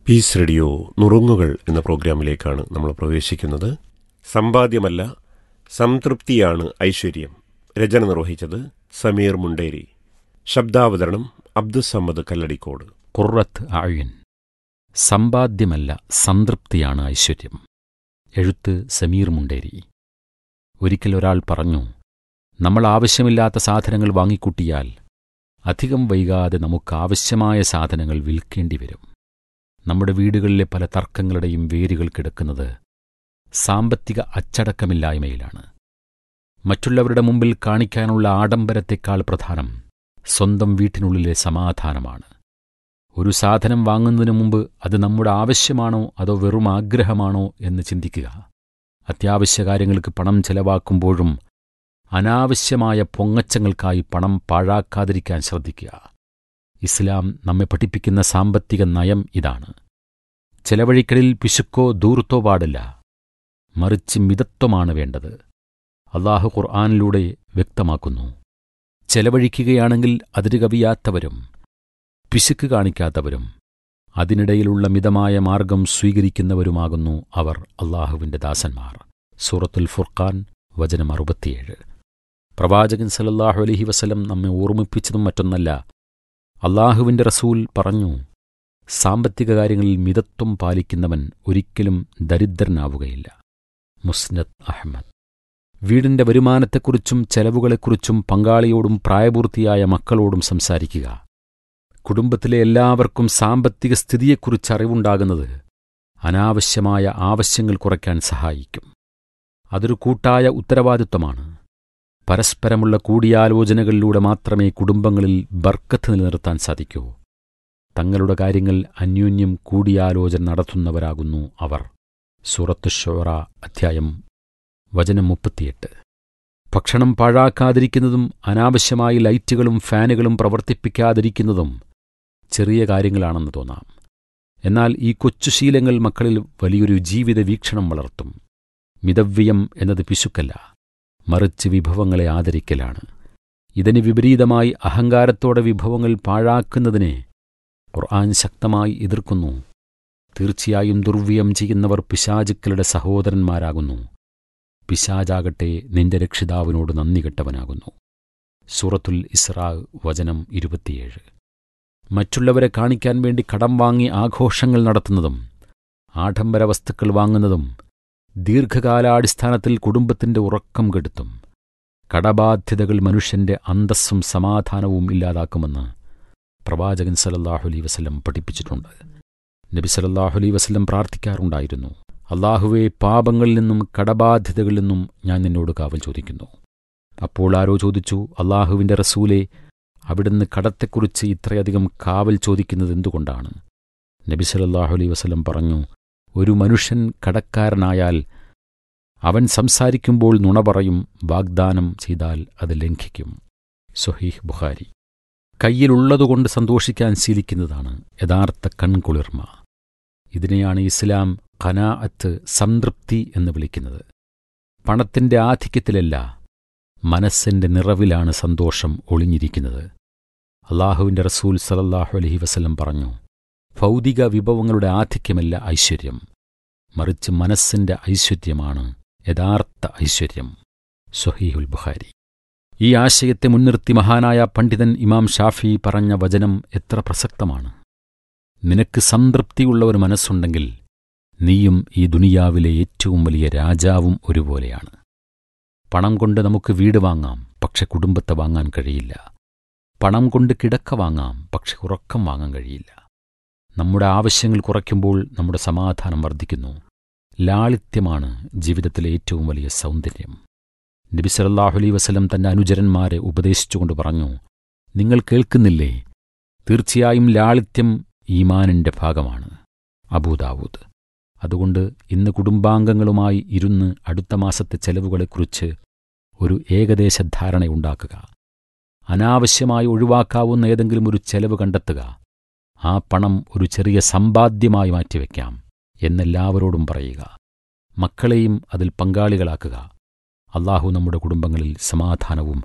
Piece radio നുറുങ്ങുകൾ എന്ന പ്രോഗ്രാമിലേക്കാണ് നമ്മൾ പ്രവേശിക്കുന്നത് സമ്പാദ്യമല്ല സംതൃപ്തിയാണ് ഐശ്വര്യം രചന നിർവഹിച്ചത് സമീർ മുണ്ടേരി ശബ്ദാവതരണം അബ്ദുസമ്മദ് കല്ലടിക്കോട് ഖുറത്ത് ആയുൻ സമ്പാദ്യമല്ല സംതൃപ്തിയാണ് ഐശ്വര്യം എഴുത്ത് സമീർ മുണ്ടേരി ഒരിക്കൽ ഒരാൾ പറഞ്ഞു നമ്മൾ ആവശ്യമില്ലാത്ത സാധനങ്ങൾ വാങ്ങിക്കൂട്ടിയാൽ അധികം വൈകാതെ നമുക്ക് ആവശ്യമായ സാധനങ്ങൾ വിൽക്കേണ്ടി വരും നമ്മുടെ വീടുകളിലെ പല തർക്കങ്ങളുടെയും വേരുകൾ കിടക്കുന്നത് സാമ്പത്തിക അച്ചടക്കമില്ലായ്മയിലാണ് മറ്റുള്ളവരുടെ മുമ്പിൽ കാണിക്കാനുള്ള ആഡംബരത്തെക്കാൾ പ്രധാനം സ്വന്തം വീട്ടിനുള്ളിലെ സമാധാനമാണ് ഒരു സാധനം വാങ്ങുന്നതിന് മുമ്പ് അത് നമ്മുടെ ആവശ്യമാണോ അതോ വെറും ആഗ്രഹമാണോ എന്ന് ചിന്തിക്കുക അത്യാവശ്യ കാര്യങ്ങൾക്ക് പണം ചെലവാക്കുമ്പോഴും അനാവശ്യമായ പൊങ്ങച്ചങ്ങൾക്കായി പണം പാഴാക്കാതിരിക്കാൻ ശ്രദ്ധിക്കുക ഇസ്ലാം നമ്മെ പഠിപ്പിക്കുന്ന സാമ്പത്തിക നയം ഇതാണ് ചെലവഴിക്കലിൽ പിശുക്കോ ദൂർത്തോ പാടില്ല മറിച്ച് മിതത്വമാണ് വേണ്ടത് അള്ളാഹു ഖുർആാനിലൂടെ വ്യക്തമാക്കുന്നു ചെലവഴിക്കുകയാണെങ്കിൽ അതിര് കവിയാത്തവരും പിശുക്ക് കാണിക്കാത്തവരും അതിനിടയിലുള്ള മിതമായ മാർഗം സ്വീകരിക്കുന്നവരുമാകുന്നു അവർ അള്ളാഹുവിന്റെ ദാസന്മാർ സൂറത്തുൽ ഫുർഖാൻ വചനം അറുപത്തിയേഴ് പ്രവാചകൻ സലല്ലാഹു അലഹി വസലം നമ്മെ ഓർമ്മിപ്പിച്ചതും മറ്റൊന്നല്ല അള്ളാഹുവിന്റെ റസൂൽ പറഞ്ഞു സാമ്പത്തിക കാര്യങ്ങളിൽ മിതത്വം പാലിക്കുന്നവൻ ഒരിക്കലും ദരിദ്രനാവുകയില്ല മുസ്നദ് അഹമ്മദ് വീടിന്റെ വരുമാനത്തെക്കുറിച്ചും ചെലവുകളെക്കുറിച്ചും പങ്കാളിയോടും പ്രായപൂർത്തിയായ മക്കളോടും സംസാരിക്കുക കുടുംബത്തിലെ എല്ലാവർക്കും സാമ്പത്തിക സ്ഥിതിയെക്കുറിച്ച് അറിവുണ്ടാകുന്നത് അനാവശ്യമായ ആവശ്യങ്ങൾ കുറയ്ക്കാൻ സഹായിക്കും അതൊരു കൂട്ടായ ഉത്തരവാദിത്വമാണ് പരസ്പരമുള്ള കൂടിയാലോചനകളിലൂടെ മാത്രമേ കുടുംബങ്ങളിൽ ബർക്കത്ത് നിലനിർത്താൻ സാധിക്കൂ തങ്ങളുടെ കാര്യങ്ങൾ അന്യോന്യം കൂടിയാലോചന നടത്തുന്നവരാകുന്നു അവർ സൂറത്ത് ഷോറ അധ്യായം വചനം മുപ്പത്തിയെട്ട് ഭക്ഷണം പാഴാക്കാതിരിക്കുന്നതും അനാവശ്യമായി ലൈറ്റുകളും ഫാനുകളും പ്രവർത്തിപ്പിക്കാതിരിക്കുന്നതും ചെറിയ കാര്യങ്ങളാണെന്ന് തോന്നാം എന്നാൽ ഈ കൊച്ചു ശീലങ്ങൾ മക്കളിൽ വലിയൊരു ജീവിത വീക്ഷണം വളർത്തും മിതവ്യയം എന്നത് പിശുക്കല്ല മറിച്ച് വിഭവങ്ങളെ ആദരിക്കലാണ് ഇതിന് വിപരീതമായി അഹങ്കാരത്തോടെ വിഭവങ്ങൾ പാഴാക്കുന്നതിനെ ഖുർആൻ ശക്തമായി എതിർക്കുന്നു തീർച്ചയായും ദുർവ്യം ചെയ്യുന്നവർ പിശാചുക്കളുടെ സഹോദരന്മാരാകുന്നു പിശാജാകട്ടെ നിന്റെ രക്ഷിതാവിനോട് നന്ദി കെട്ടവനാകുന്നു സൂറത്തുൽ ഇസ്രാ വചനം ഇരുപത്തിയേഴ് മറ്റുള്ളവരെ കാണിക്കാൻ വേണ്ടി കടം വാങ്ങി ആഘോഷങ്ങൾ നടത്തുന്നതും ആഡംബര വസ്തുക്കൾ വാങ്ങുന്നതും ദീർഘകാലാടിസ്ഥാനത്തിൽ കുടുംബത്തിന്റെ ഉറക്കം കെടുത്തും കടബാധ്യതകൾ മനുഷ്യന്റെ അന്തസ്സും സമാധാനവും ഇല്ലാതാക്കുമെന്ന് പ്രവാചകൻ സലല്ലാഹു അലൈ വസല്ലം പഠിപ്പിച്ചിട്ടുണ്ട് നബി സലല്ലാഹു അലൈ വസല്ലം പ്രാർത്ഥിക്കാറുണ്ടായിരുന്നു അള്ളാഹുവെ പാപങ്ങളിൽ നിന്നും കടബാധ്യതകളിൽ നിന്നും ഞാൻ നിന്നോട് കാവൽ ചോദിക്കുന്നു അപ്പോൾ ആരോ ചോദിച്ചു അള്ളാഹുവിന്റെ റസൂലെ അവിടുന്ന് കടത്തെക്കുറിച്ച് ഇത്രയധികം കാവൽ ചോദിക്കുന്നത് എന്തുകൊണ്ടാണ് നബി സലല്ലാഹു അലൈ വസല്ലം പറഞ്ഞു ഒരു മനുഷ്യൻ കടക്കാരനായാൽ അവൻ സംസാരിക്കുമ്പോൾ നുണ പറയും വാഗ്ദാനം ചെയ്താൽ അത് ലംഘിക്കും സുഹീഹ് ബുഖാരി കയ്യിലുള്ളതുകൊണ്ട് സന്തോഷിക്കാൻ ശീലിക്കുന്നതാണ് യഥാർത്ഥ കൺകുളിർമ ഇതിനെയാണ് ഇസ്ലാം ഖനാഅത്ത് സംതൃപ്തി എന്ന് വിളിക്കുന്നത് പണത്തിന്റെ ആധിക്യത്തിലല്ല മനസ്സിന്റെ നിറവിലാണ് സന്തോഷം ഒളിഞ്ഞിരിക്കുന്നത് അള്ളാഹുവിന്റെ റസൂൽ സലല്ലാഹു അലഹി വസല്ലം പറഞ്ഞു ഭൗതിക വിഭവങ്ങളുടെ ആധിക്യമല്ല ഐശ്വര്യം മറിച്ച് മനസ്സിന്റെ ഐശ്വര്യമാണ് യഥാർത്ഥ ഐശ്വര്യം സുഹീഹുൽ ബുഖാരി ഈ ആശയത്തെ മുൻനിർത്തി മഹാനായ പണ്ഡിതൻ ഇമാം ഷാഫി പറഞ്ഞ വചനം എത്ര പ്രസക്തമാണ് നിനക്ക് സംതൃപ്തിയുള്ള ഒരു മനസ്സുണ്ടെങ്കിൽ നീയും ഈ ദുനിയാവിലെ ഏറ്റവും വലിയ രാജാവും ഒരുപോലെയാണ് പണം കൊണ്ട് നമുക്ക് വീട് വാങ്ങാം പക്ഷെ കുടുംബത്തെ വാങ്ങാൻ കഴിയില്ല പണം കൊണ്ട് കിടക്ക വാങ്ങാം പക്ഷെ ഉറക്കം വാങ്ങാൻ കഴിയില്ല നമ്മുടെ ആവശ്യങ്ങൾ കുറയ്ക്കുമ്പോൾ നമ്മുടെ സമാധാനം വർദ്ധിക്കുന്നു ലാളിത്യമാണ് ജീവിതത്തിലെ ഏറ്റവും വലിയ സൗന്ദര്യം നബി സല്ലല്ലാഹു അലൈഹി വസല്ലം തന്റെ അനുചരന്മാരെ ഉപദേശിച്ചുകൊണ്ട് പറഞ്ഞു നിങ്ങൾ കേൾക്കുന്നില്ലേ തീർച്ചയായും ലാളിത്യം ഈമാനിന്റെ ഭാഗമാണ് അബൂദാവൂദ് അതുകൊണ്ട് ഇന്ന് കുടുംബാംഗങ്ങളുമായി ഇരുന്ന് അടുത്ത മാസത്തെ ചെലവുകളെക്കുറിച്ച് ഒരു ഏകദേശ ധാരണയുണ്ടാക്കുക അനാവശ്യമായി ഒഴിവാക്കാവുന്ന ഏതെങ്കിലും ഒരു ചെലവ് കണ്ടെത്തുക ആ പണം ഒരു ചെറിയ സമ്പാദ്യമായി മാറ്റിവെക്കാം എന്നെല്ലാവരോടും പറയുക മക്കളെയും അതിൽ പങ്കാളികളാക്കുക അള്ളാഹു നമ്മുടെ കുടുംബങ്ങളിൽ സമാധാനവും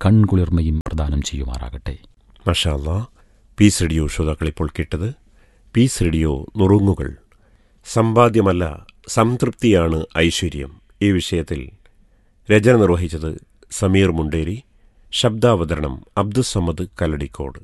കൺകുളിർമയും പ്രദാനം ചെയ്യുമാറാകട്ടെ മഷാ അല്ലാ പീസ് റേഡിയോ ശ്രോതാക്കൾ ഇപ്പോൾ കേട്ടത് പീസ് റേഡിയോ നുറുങ്ങുകൾ സമ്പാദ്യമല്ല സംതൃപ്തിയാണ് ഐശ്വര്യം ഈ വിഷയത്തിൽ രചന നിർവഹിച്ചത് സമീർ മുണ്ടേരി ശബ്ദാവതരണം അബ്ദുസമ്മദ് കല്ലടിക്കോട്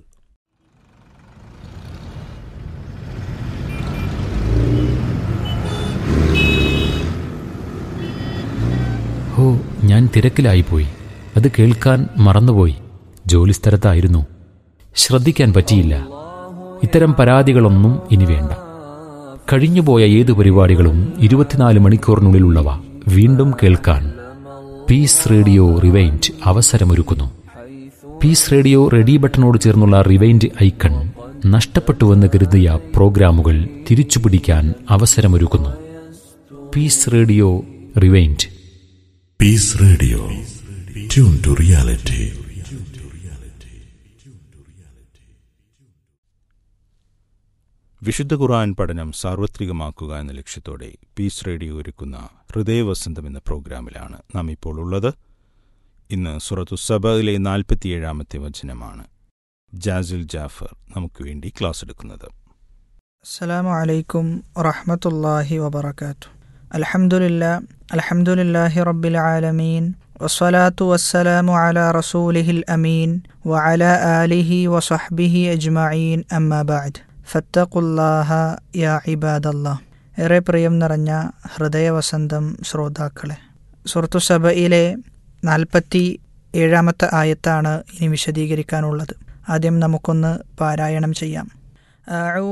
ഓ ഞാൻ തിരക്കിലായിപ്പോയി അത് കേൾക്കാൻ മറന്നുപോയി ജോലിസ്ഥലത്തായിരുന്നു ശ്രദ്ധിക്കാൻ പറ്റിയില്ല ഇത്തരം പരാതികളൊന്നും ഇനി വേണ്ട കഴിഞ്ഞുപോയ ഏത് പരിപാടികളും ഇരുപത്തിനാല് മണിക്കൂറിനുള്ളിലുള്ളവ വീണ്ടും കേൾക്കാൻ പീസ് റേഡിയോ റിവൈൻഡ് അവസരമൊരുക്കുന്നു പീസ് റേഡിയോ റെഡി ബട്ടണോട് ചേർന്നുള്ള റിവൈൻഡ് ഐക്കൺ നഷ്ടപ്പെട്ടുവെന്ന് കരുതിയ പ്രോഗ്രാമുകൾ തിരിച്ചുപിടിക്കാൻ അവസരമൊരുക്കുന്നു peace radio rewind Peace Radio. Tune to reality. വിശുദ്ധ ഖുർആൻ പഠനം സാർവത്രികമാക്കുക എന്ന ലക്ഷ്യത്തോടെ പീസ് റേഡിയോ ഒരുക്കുന്ന ഹൃദയവസന്തം എന്ന പ്രോഗ്രാമിലാണ് നാം ഇപ്പോൾ ഉള്ളത് ഇന്ന് സുറത്തു സബയിലെ നാൽപ്പത്തിയേഴാമത്തെ വചനമാണ് ജാസിൽ ജാഫർ നമുക്ക് വേണ്ടി ക്ലാസ് എടുക്കുന്നത് السلام عليكم ورحمة الله وبركاته الحمد لله الحمد لله رب العالمين والصلاة والسلام على رسوله الأمين وعلى آله وصحبه أجمعين أما بعد فاتقوا الله يا عباد الله ഏറെ പ്രിയം നിറഞ്ഞ ഹൃദയവസന്തം ശ്രോതാക്കളെ സുഹൃത്തു സഭയിലെ നാൽപ്പത്തി ഏഴാമത്തെ ആയത്താണ് ഇനി വിശദീകരിക്കാനുള്ളത് ആദ്യം നമുക്കൊന്ന് പാരായണം ചെയ്യാം